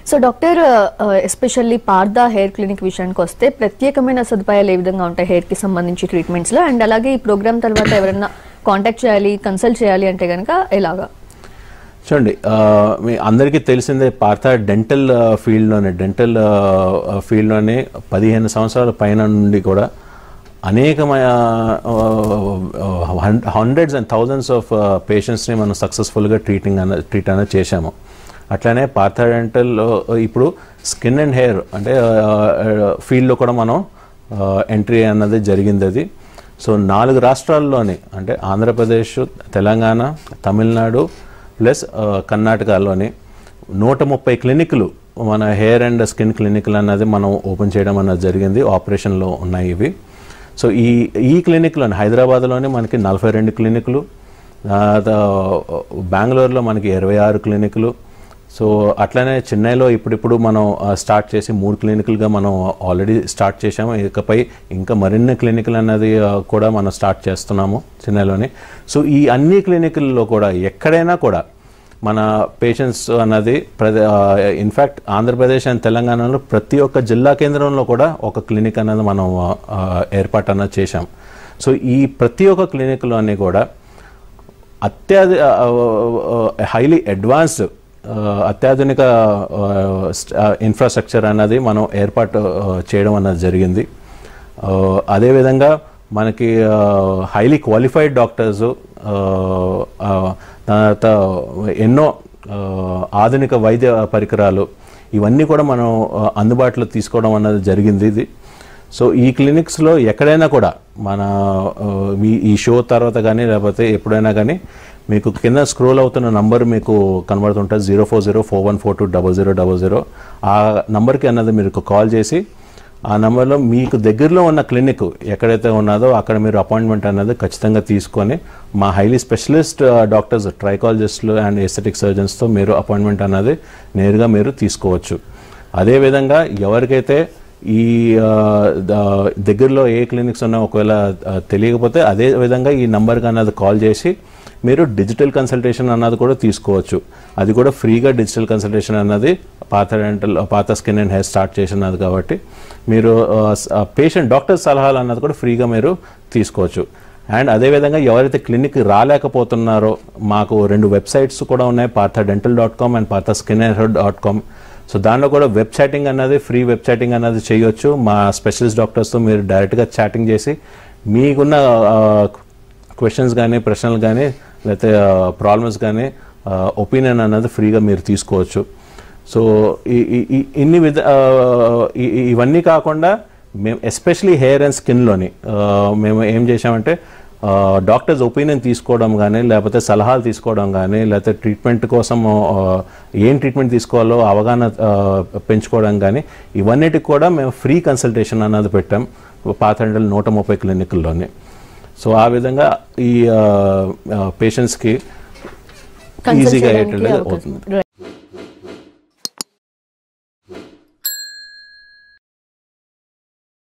So doctor especially Partha hair clinic విషయానికి వస్తే ప్రత్యేకమైన సదుపాయాలు ఏ విధంగా ఉంటాయి హెయిర్ కి సంబంధించి ట్రీట్మెంట్స్ లో అండ్ అలాగే ఈ ప్రోగ్రామ్ తర్వాత ఎవరైనా కాంటాక్ట్ చేయాలి కన్సల్ట్ చేయాలి అంటే కనుక ఎలాగా చూడండి ఆ, మీ అందరికీ తెలిసిందే పార్థ డెంటల్ ఆ, ఫీల్డ్లోనే డెంటల్ ఆ, ఆ, ఫీల్డ్లోనే పదిహేను సంవత్సరాల పైన నుండి కూడా అనేకమైన హండ్రెడ్స్ అండ్ థౌజండ్స్ ఆఫ్ పేషెంట్స్ని మనం సక్సెస్ఫుల్గా ట్రీటింగ్ అన్న ట్రీట్ అనేది చేశాము అట్లానే పార్థ డెంటల్ ఇప్పుడు స్కిన్ అండ్ హెయిర్ అంటే ఫీల్డ్లో కూడా మనం ఎంట్రీ అన్నది జరిగింది అది సో నాలుగు రాష్ట్రాల్లోని అంటే ఆంధ్రప్రదేశ్ తెలంగాణ తమిళనాడు ప్లస్ ఆ, కర్ణాటకలోని నూట ముప్పై క్లినిక్లు మన హెయిర్ అండ్ స్కిన్ క్లినిక్లు అన్నది మనం ఓపెన్ చేయడం అన్నది జరిగింది ఆపరేషన్లో ఉన్నాయి ఇవి సో ఈ ఈ క్లినిక్లోని హైదరాబాద్లోని మనకి నలభై రెండు క్లినిక్లు ఆ, ద- బెంగళూరులో మనకి ఇరవై ఆరు క్లినిక్లు సో అట్లనే చెన్నైలో ఇప్పుడిప్పుడు మనం ఆ, స్టార్ట్ చేసి మూడు క్లినిక్లుగా మనం ఆల్రెడీ స్టార్ట్ చేసాము ఇకపై ఇంకా మరిన్ని క్లినిక్లు అన్నది ఆ, కూడా మనం స్టార్ట్ చేస్తున్నాము చెన్నైలోని సో ఈ అన్ని క్లినిక్లలో కూడా ఎక్కడైనా కూడా మన పేషెంట్స్ అన్నది ప్రతి ఇన్ఫ్యాక్ట్ ఆంధ్రప్రదేశ్ అండ్ తెలంగాణలో ప్రతి ఒక్క జిల్లా కేంద్రంలో కూడా ఒక క్లినిక్ అన్నది మనం ఆ, ఏర్పాటు అన్నది చేశాం సో ఈ ప్రతి ఒక్క క్లినిక్లోని కూడా అత్యాధి హైలీ అడ్వాన్స్డ్ అత్యాధునిక ఇన్ఫ్రాస్ట్రక్చర్ అన్నది మనం ఏర్పాటు ఆ, చేయడం అన్నది జరిగింది ఆ, అదేవిధంగా మనకి హైలీ క్వాలిఫైడ్ డాక్టర్స్ తర్వాత ఎన్నో ఆ, ఆధునిక వైద్య పరికరాలు ఇవన్నీ కూడా మనం ఆ, అందుబాటులో తీసుకోవడం అన్నది జరిగింది ఇది సో ఈ క్లినిక్స్లో ఎక్కడైనా కూడా మన ఆ, మీ ఈ షో తర్వాత కానీ లేకపోతే ఎప్పుడైనా కానీ మీకు కింద స్క్రోల్ అవుతున్న నంబర్ మీకు కనబడుతుంటుంది zero four zero four one four two double zero double zero ఆ నంబర్కి అన్నది మీరు కాల్ చేసి ఆ నెంబర్లో మీకు దగ్గరలో ఉన్న క్లినిక్ ఎక్కడైతే ఉన్నదో అక్కడ మీరు అపాయింట్మెంట్ అన్నది ఖచ్చితంగా తీసుకొని మా హైలీ స్పెషలిస్ట్ డాక్టర్స్ ట్రైకాలజిస్టులు అండ్ ఎస్థెటిక్ సర్జన్స్తో మీరు అపాయింట్మెంట్ అన్నది నేరుగా మీరు తీసుకోవచ్చు అదేవిధంగా ఎవరికైతే ఈ ఆ, ద- దగ్గరలో ఏ క్లినిక్స్ ఉన్నా ఒకవేళ ఆ, తెలియకపోతే అదే విధంగా ఈ నంబర్కి అన్నది కాల్ చేసి మీరు డిజిటల్ కన్సల్టేషన్ అన్నది కూడా తీసుకోవచ్చు అది కూడా ఫ్రీగా డిజిటల్ కన్సల్టేషన్ అన్నది పాత డెంటల్ పాత స్కిన్ అండ్ హెయిర్ స్టార్ట్ చేసినది కాబట్టి మీరు పేషెంట్ డాక్టర్ సలహాలు అన్నది కూడా ఫ్రీగా మీరు తీసుకోవచ్చు అండ్ అదేవిధంగా ఎవరైతే క్లినిక్ రాలేకపోతున్నారో మాకు రెండు వెబ్సైట్స్ కూడా ఉన్నాయి Partha dental dot com and Partha skin and hair dot com so దానిలో కూడా వెబ్ చాటింగ్ అన్నది ఫ్రీ వెబ్ చాటింగ్ అన్నది చేయొచ్చు మా స్పెషలిస్ట్ డాక్టర్స్తో మీరు డైరెక్ట్గా చాటింగ్ చేసి మీకున్న క్వశ్చన్స్ కానీ ప్రశ్నలు కానీ లేకపోతే ప్రాబ్లమ్స్ కానీ ఒపీనియన్ అన్నది ఫ్రీగా మీరు తీసుకోవచ్చు సో ఈ ఈ- ఈ- ఇన్ని విధ ఆ, ఈ- ఈ- ఇవన్నీ కాకుండా మేము ఎస్పెషలీ హెయిర్ అండ్ స్కిన్లోని మేము ఏం చేసామంటే డాక్టర్స్ ఒపీనియన్ తీసుకోవడం కానీ లేకపోతే సలహాలు తీసుకోవడం కానీ లేకపోతే ట్రీట్మెంట్ కోసం ఆ, ఏం ట్రీట్మెంట్ తీసుకోవాలో అవగాహన ఆ, పెంచుకోవడం కానీ ఇవన్నిటికి కూడా మేము ఫ్రీ కన్సల్టేషన్ అన్నది పెట్టాం పాతండల్ నూట ముప్పై క్లినిక్ల్లోని సో ఆ విధంగా ఈ పేషెంట్స్కి కన్సల్ట్ ఈజీగా చేయడానికి అయ్యేటట్టు అవకాశం అవుతుంది ఉంది.